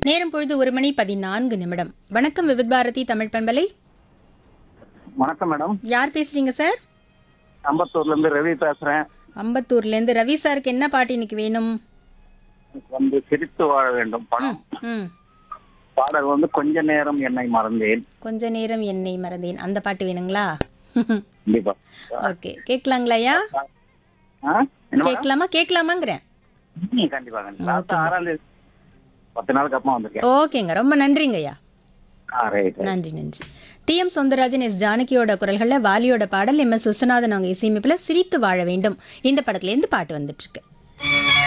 நேரம் பொழுது ஒரு மணி பதினான்கு நிமிடம் வணக்கம் விவித் பாரதி தமிழ் பண்பலை வணக்கம் மேடம் யார் பேசுறீங்க சார் அம்பத்தூர்ல இருந்து ரவி பேசுறேன் அம்பத்தூர்ல இருந்து ரவி சாருக்கு என்ன பாட்டு இன்னைக்கு வேணும் எனக்கு வந்து சிரித்து வாழ வேண்டும் பணம் ம் பாடல் வந்து கொஞ்ச நேரம் என்னை மறந்தேன் கொஞ்ச நேரம் என்னை மறந்தேன் அந்த பாட்டு வேணுங்களா கண்டிப்பா ஓகே கேட்கலாங்களாயா ஆ? என்ன மேடம்? கேட்கலாமா கேட்கலாமாங்கிறேன் ம், கண்டிப்பா கண்டிப்பா அடுத்த ஆறாம் தேதி பத்து நாளுக்கு அப்புறமா வந்திருக்கேன் ஓகேங்க ரொம்ப நன்றிங்கய்யா ஆ ரைட் நன்றி நன்றி டி எம் சௌந்தரராஜன் எஸ் ஜானகியோட குரல்களில் வாலியோட பாடல் எம் எஸ் விஸ்வநாதன் அவங்க இசையமைப்பில் சிரித்து வாழ வேண்டும் இந்த படத்துலேருந்து பாட்டு வந்துட்டு இருக்கு